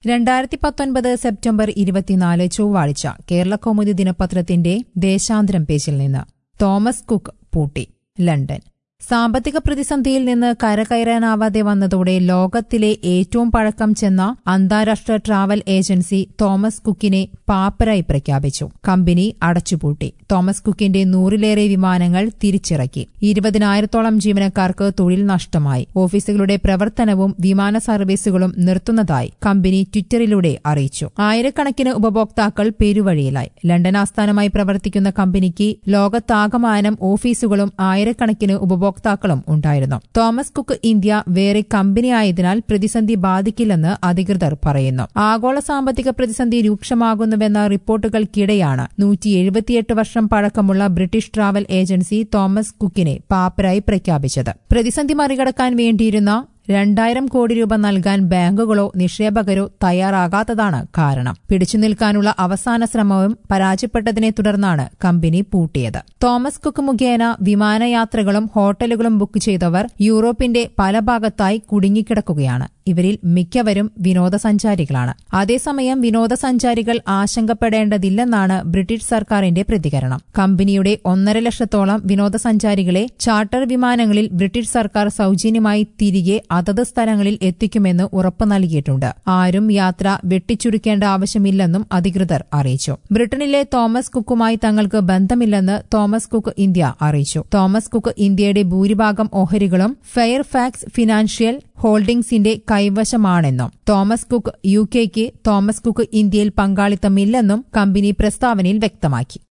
രണ്ടായിരത്തി പത്തൊൻപത് സെപ്റ്റംബർ ഇരുപത്തിനാല് ചൊവ്വാഴ്ച കേരള കൗമുദി ദിനപത്രത്തിന്റെ ദേശാന്തരം പേജിൽ നിന്ന് തോമസ് കുക്ക് പൂട്ടി ലണ്ടൻ സാമ്പത്തിക പ്രതിസന്ധിയിൽ നിന്ന് കരകയറാനാവാതെ വന്നതോടെ ലോകത്തിലെ ഏറ്റവും പഴക്കം ചെന്ന അന്താരാഷ്ട്ര ട്രാവൽ ഏജൻസി തോമസ് കുക്കിനെ പാപ്പരായി പ്രഖ്യാപിച്ചു കമ്പനി അടച്ചുപൂട്ടി തോമസ് കുക്കിന്റെ നൂറിലേറെ വിമാനങ്ങൾ തിരിച്ചിറക്കി ഇരുപതിനായിരത്തോളം ജീവനക്കാർക്ക് തൊഴിൽ നഷ്ടമായി ഓഫീസുകളുടെ പ്രവർത്തനവും വിമാന സർവീസുകളും നിർത്തുന്നതായി കമ്പനി ട്വിറ്ററിലൂടെ അറിയിച്ചു ആയിരക്കണക്കിന് ഉപഭോക്താക്കൾ പെരുവഴിയിലായി ലണ്ടൻ ആസ്ഥാനമായി പ്രവർത്തിക്കുന്ന കമ്പനിക്ക് ലോകത്താകമാനം ഓഫീസുകളും ആയിരക്കണക്കിന് ഉപഭോക്താക്കളും ഉണ്ടായിരുന്നു തോമസ് കുക്ക് ഇന്ത്യ വേറെ കമ്പനിയായതിനാൽ പ്രതിസന്ധി ബാധിക്കില്ലെന്ന് അധികൃതർ പറയുന്നു ആഗോള സാമ്പത്തിക പ്രതിസന്ധി രൂക്ഷമാകുന്നുവെന്ന റിപ്പോർട്ടുകൾക്കിടെയാണ് നൂറ്റി എഴുപത്തിയെട്ട് വർഷം പഴക്കമുള്ള ബ്രിട്ടീഷ് ട്രാവൽ ഏജൻസി തോമസ് കുക്കിനെ പാപ്പരായി പ്രഖ്യാപിച്ചത് പ്രതിസന്ധി മറികടക്കാൻ വേണ്ടിയിരുന്ന രണ്ടായിരം കോടി രൂപ നൽകാൻ ബാങ്കുകളോ നിക്ഷേപകരോ തയ്യാറാകാത്തതാണ് കാരണം പിടിച്ചു നിൽക്കാനുള്ള അവസാന ശ്രമവും പരാജയപ്പെട്ടതിനെ തുടർന്നാണ് കമ്പനി പൂട്ടിയത് തോമസ് കുക്ക് മുഖേന വിമാനയാത്രകളും ഹോട്ടലുകളും ബുക്ക് ചെയ്തവർ യൂറോപ്പിന്റെ പല ഭാഗത്തായി കുടുങ്ങിക്കിടക്കുകയാണ് ഇവരിൽ മിക്കവരും വിനോദസഞ്ചാരികളാണ് അതേസമയം വിനോദസഞ്ചാരികൾ ആശങ്കപ്പെടേണ്ടതില്ലെന്നാണ് ബ്രിട്ടീഷ് സർക്കാരിന്റെ പ്രതികരണം കമ്പനിയുടെ ഒന്നര ലക്ഷത്തോളം വിനോദസഞ്ചാരികളെ ചാർട്ടർ വിമാനങ്ങളിൽ ബ്രിട്ടീഷ് സർക്കാർ സൌജന്യമായി തിരികെ അതത് സ്ഥലങ്ങളിൽ എത്തിക്കുമെന്ന് ഉറപ്പു നൽകിയിട്ടുണ്ട് ആരും യാത്ര വെട്ടിച്ചുരുക്കേണ്ട ആവശ്യമില്ലെന്നും അധികൃതർ അറിയിച്ചു ബ്രിട്ടനിലെ തോമസ് കുക്കുമായി തങ്ങൾക്ക് ബന്ധമില്ലെന്ന് തോമസ് കുക്ക് ഇന്ത്യ അറിയിച്ചു തോമസ് കുക്ക് ഇന്ത്യയുടെ ഭൂരിഭാഗം ഓഹരികളും ഫെയർഫാക്സ് ഫിനാൻഷ്യൽ ഹോൾഡിംഗ്സിന്റെ കൈവശമാണെന്നും തോമസ് കുക്ക് യു കെക്ക് തോമസ് കുക്ക് ഇന്ത്യയിൽ പങ്കാളിത്തമില്ലെന്നും കമ്പനി പ്രസ്താവനയിൽ വ്യക്തമാക്കി